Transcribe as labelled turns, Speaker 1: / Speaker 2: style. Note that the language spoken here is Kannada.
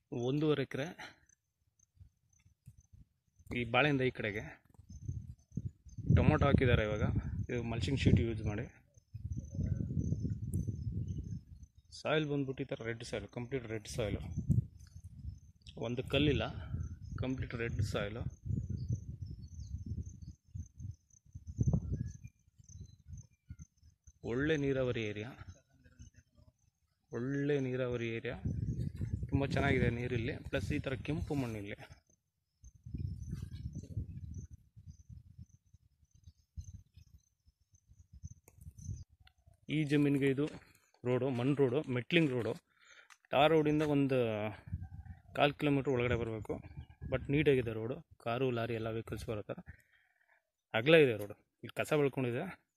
Speaker 1: ಒಂದೂವರೆ ಎಕರೆ ಈ ಬಾಳೆಯಿಂದ ಈ ಕಡೆಗೆ ಟೊಮೊಟೊ ಹಾಕಿದ್ದಾರೆ ಇವಾಗ ಇದು ಮಲ್ಚಿಂಗ್ ಶೀಟ್ ಯೂಸ್ ಮಾಡಿ ಸಾಯಿಲ್ ಬಂದ್ಬಿಟ್ಟು ಈ ಥರ red soil complete red soil ಒಂದು ಕಲ್ಲಿಲ್ಲ ಕಂಪ್ಲೀಟ್ ರೆಡ್ ಸಾಯಿಲು ಒಳ್ಳೆ ನೀರಾವರಿ ಏರಿಯಾ ಒಳ್ಳೆ ನೀರಾವರಿ ಏರಿಯಾ ತುಂಬ ಚೆನ್ನಾಗಿದೆ ನೀರಿಲ್ಲಿ ಪ್ಲಸ್ ಈ ಥರ ಕೆಂಪು ಮಣ್ಣಿಲ್ಲಿ ಈ ಜಮೀನಿಗೆ ಇದು ರೋಡು ಮಣ್ಣು ರೋಡು ಮೆಟ್ಲಿಂಗ್ ರೋಡು ಟಾರ್ ರೋಡಿಂದ ಒಂದು ಕಾಲು ಕಿಲೋಮೀಟ್ರ್ ಒಳಗಡೆ ಬರಬೇಕು ಬಟ್ ನೀಟಾಗಿದೆ ರೋಡು ಕಾರು ಲಾರಿ ಎಲ್ಲ ವೆಹಿಕಲ್ಸ್ ಬರೋ ಥರ ಅಗಲ ಇದೆ ರೋಡು ಇಲ್ಲಿ ಕಸ ಬೆಳ್ಕೊಂಡಿದೆ